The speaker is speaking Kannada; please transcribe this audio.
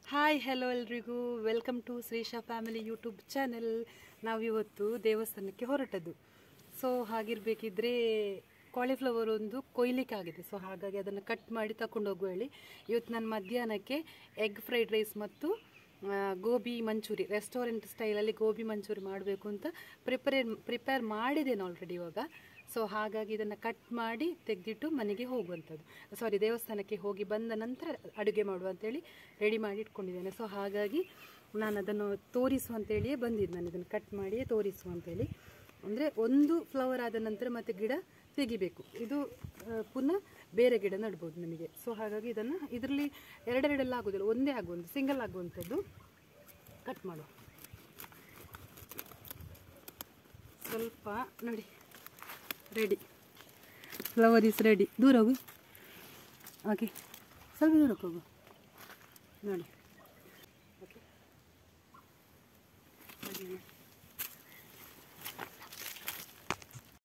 ಹಾಯ್ ಹಲೋ ಎಲ್ರಿಗೂ welcome to Shreesha family YouTube channel ನಾವಿವತ್ತು ದೇವಸ್ಥಾನಕ್ಕೆ ಹೊರಟದ್ದು ಸೊ ಹಾಗಿರಬೇಕಿದ್ರೆ ಕಾಲಿಫ್ಲವರ್ ಒಂದು ಕೊಯ್ಲಿಕ್ಕೆ ಆಗಿದೆ ಸೊ ಹಾಗಾಗಿ ಅದನ್ನು ಕಟ್ ಮಾಡಿ ತಗೊಂಡು ಹೋಗುವ ಹೇಳಿ ಇವತ್ತು ನಾನು ಮಧ್ಯಾಹ್ನಕ್ಕೆ ಎಗ್ ಫ್ರೈಡ್ ರೈಸ್ ಮತ್ತು ಆ, ಗೋಬಿ ಮಂಚೂರಿ ರೆಸ್ಟೋರೆಂಟ್ ಸ್ಟೈಲಲ್ಲಿ ಗೋಬಿ ಮಂಚೂರಿ ಮಾಡಬೇಕು ಅಂತ ಪ್ರಿಪೇರ್ ಪ್ರಿಪೇರ್ ಮಾಡಿದ್ದೇನೆ ಆಲ್ರೆಡಿ ಇವಾಗ ಸೊ ಹಾಗಾಗಿ ಇದನ್ನು ಕಟ್ ಮಾಡಿ ತೆಗೆದಿಟ್ಟು ಮನೆಗೆ ಹೋಗುವಂಥದ್ದು ಸಾರಿ ದೇವಸ್ಥಾನಕ್ಕೆ ಹೋಗಿ ಬಂದ ನಂತರ ಅಡುಗೆ ಮಾಡುವ ಅಂತೇಳಿ ರೆಡಿ ಮಾಡಿ ಇಟ್ಕೊಂಡಿದ್ದೇನೆ ಸೊ ಹಾಗಾಗಿ ನಾನು ಅದನ್ನು ತೋರಿಸುವ ಅಂತೇಳಿಯೇ ಬಂದಿದ್ದು ನಾನು ಇದನ್ನು ಕಟ್ ಮಾಡಿಯೇ ತೋರಿಸುವ ಅಂತೇಳಿ ಅಂದರೆ ಒಂದು ಫ್ಲವರ್ ಆದ ನಂತರ ಮತ್ತೆ ಗಿಡ ತೆಗಿಬೇಕು ಇದು ಆ, ಪುನಃ ಬೇರೆ ಗಿಡ ನಡ್ಬೋದು ನಮಗೆ ಸೊ ಹಾಗಾಗಿ ಇದನ್ನು ಇದರಲ್ಲಿ ಎರಡೆರಡೆಲ್ಲ ಆಗೋದಿಲ್ಲ ಒಂದೇ ಆಗುವಂಥ ಸಿಂಗಲ್ ಆಗುವಂಥದ್ದು ಕಟ್ ಮಾಡುವ ಸ್ವಲ್ಪ ನೋಡಿ ರೆಡಿ ಫ್ಲವರ್ ಇಸ್ ರೆಡಿ ದೂರ ಹೋಗು ಓಕೆ ಸ್ವಲ್ಪ ದೂರಕ್ಕೆ ಹೋಗು ನೋಡಿ ಓಕೆ ಹಾಗೆ